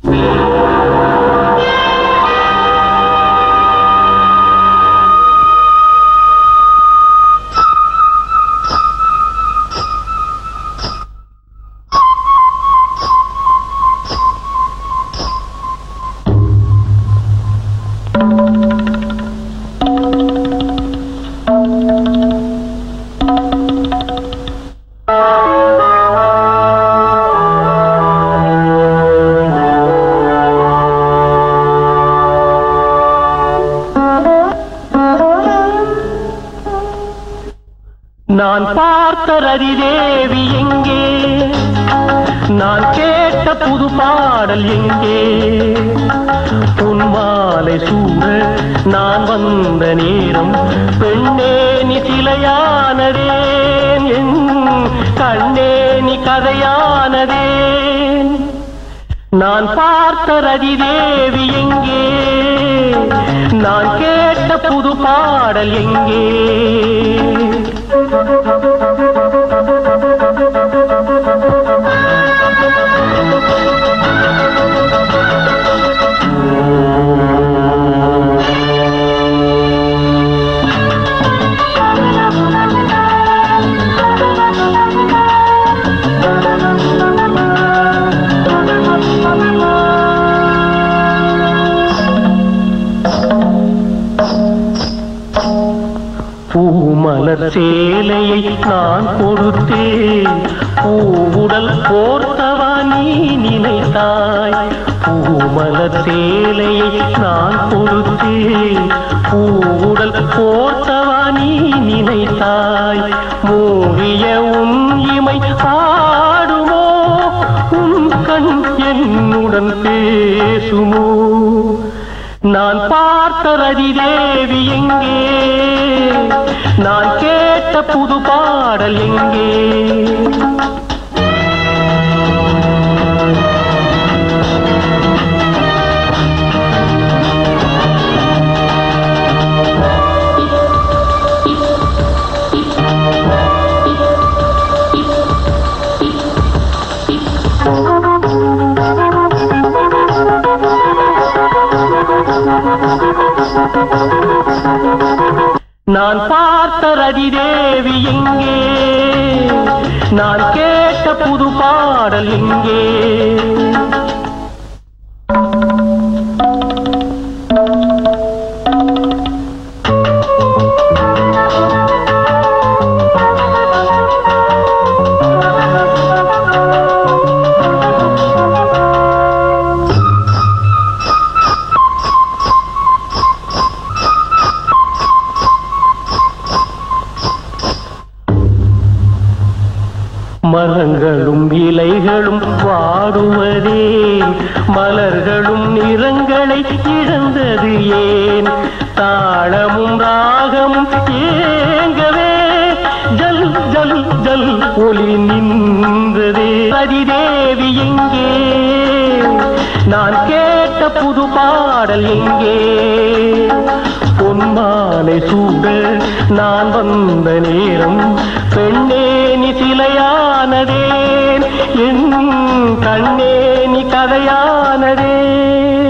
நான் பார்த்த ரதிதேவி எங்கே நான் கேட்ட புது பாடல் எங்கே பொன்மாலை சூட நான் வந்த நேரம் பெண்ணே நீ சிலையானதேன் என் கண்ணே நீ கதையானதேன் நான் பார்த்த ரதிதேவி எங்கே நான் கேட்ட புது பாடல் எங்கே பூமலர் சேலையை நான் கொடுத்தேன் பூவுடல் போர்த்தவா நீ நினைத்தாய் பூமலர் சேலையை நான் கொடுத்தேன் பூவுடல் போர்த்தவா நீ நினைத்தாய் மூடிய உன் இமை பாடுமோ உன் கண் என்னுடன் பேசுமோ நான் பார்த்த ரதிதேவி எங்கே நான் கேட்ட புது பாடல் எங்கே நான் பார்த்த ரதிதேவி எங்கே நான் கேட்ட புது பாடல் எங்கே மரங்களும் இலைகளும் வாடுவதே மலர்களும் நிறங்களை இழந்தது ஏன் தாளமும் ராகமும் ஏங்கவே ஜல் ஜல் ஜல் ஒளி நின்றதே அதிதேவி எங்கே நான் கேட்ட புது பாடல் எங்கே பொன்மாலை சூட நான் வந்த நேரம் பெண்ணே நீ சிலையானதேன் என் கண்ணே நீ கதையானதே